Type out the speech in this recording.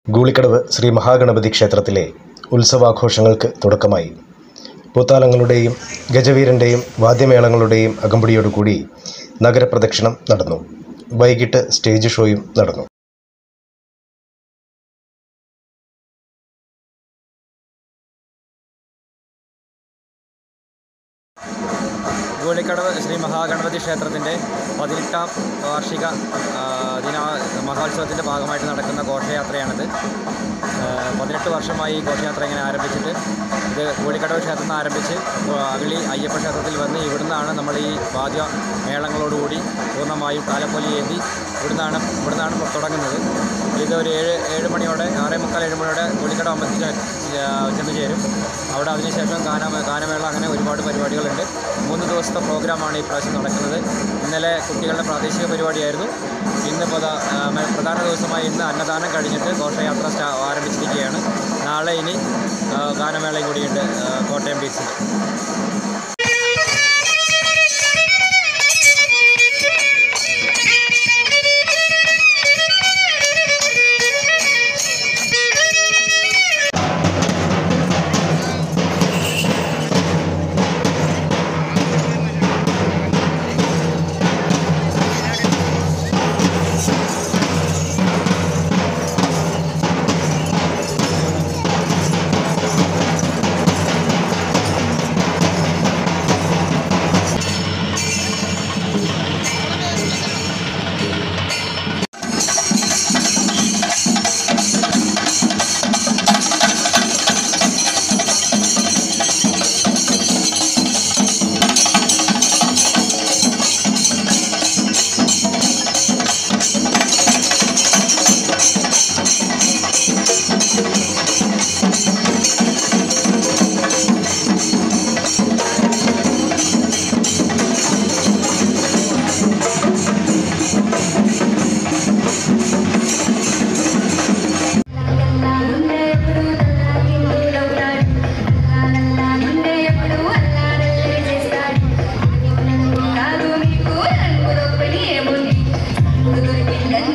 ഗൂളിക്കടവ് ശ്രീ മഹാഗണപതി ക്ഷേത്രത്തിലെ ഉത്സവാഘോഷങ്ങൾക്ക് തുടക്കമായി പൂത്താലങ്ങളുടെയും ഗജവീരൻ്റെയും വാദ്യമേളങ്ങളുടെയും അകമ്പടിയോടുകൂടി നഗരപ്രദക്ഷിണം നടന്നു വൈകിട്ട് സ്റ്റേജ് ഷോയും നടന്നു ഗൂളിക്കടവ് ശ്രീ മഹാഗണപതി ക്ഷേത്രത്തിൻ്റെ പതിനെട്ടാം വാർഷിക ആ, ദിന മഹോത്സവത്തിൻ്റെ ഭാഗമായിട്ട് നടക്കുന്ന ഘോഷയാത്രയാണിത് ആ, പതിനെട്ട് വർഷമായി ഈ ഘോഷയാത്ര ഇങ്ങനെ ആരംഭിച്ചിട്ട് ഇത് ഗൂളിക്കടവ് ക്ഷേത്രത്തിൽ നിന്ന് ആരംഭിച്ച് അഗളി അയ്യപ്പ ക്ഷേത്രത്തിൽ വന്ന് ഇവിടുന്നാണ് നമ്മൾ ഈ വാദ്യ മേളങ്ങളോടുകൂടി പൂർണ്ണമായും താലപ്പൊലി ഏന്തി ഇവിടുന്നാണ് ഇവിടുന്നാണ് തുടങ്ങുന്നത് ഇത് ഒരു ഏഴ് ഏഴ് മണിയോടെ ആറേ മുക്കാൽ ഏഴ് മണിയോടെ ഗൂളിക്കട അമ്പലത്തിൽ ചെന്ന് ചേരും അവിടെ അതിനുശേഷം ഗാന ഗാനമേള അങ്ങനെ ഒരുപാട് പരിപാടികളുണ്ട് മൂന്ന് ദിവസത്തെ പ്രോഗ്രാമാണ് ഈ പ്രാവശ്യം നടക്കുന്നത് ഇന്നലെ കുട്ടികളുടെ പ്രാദേശിക പരിപാടിയായിരുന്നു ഇന്ന് പ്രധാ ആ, മ- പ്രധാന ദിവസമായി ഇന്ന് അന്നദാനം കഴിഞ്ഞിട്ട് ഘോഷയാത്ര സ്റ്റാ ആരംഭിച്ചിരിക്കുകയാണ് നാളെ ഇനി ആ, ഗാനമേളയും കൂടിയുണ്ട് ആ, കോട്ടയം ബീച്ചിൽ కాదు మీకు రంగులో పని ఏముంది దొరికిందని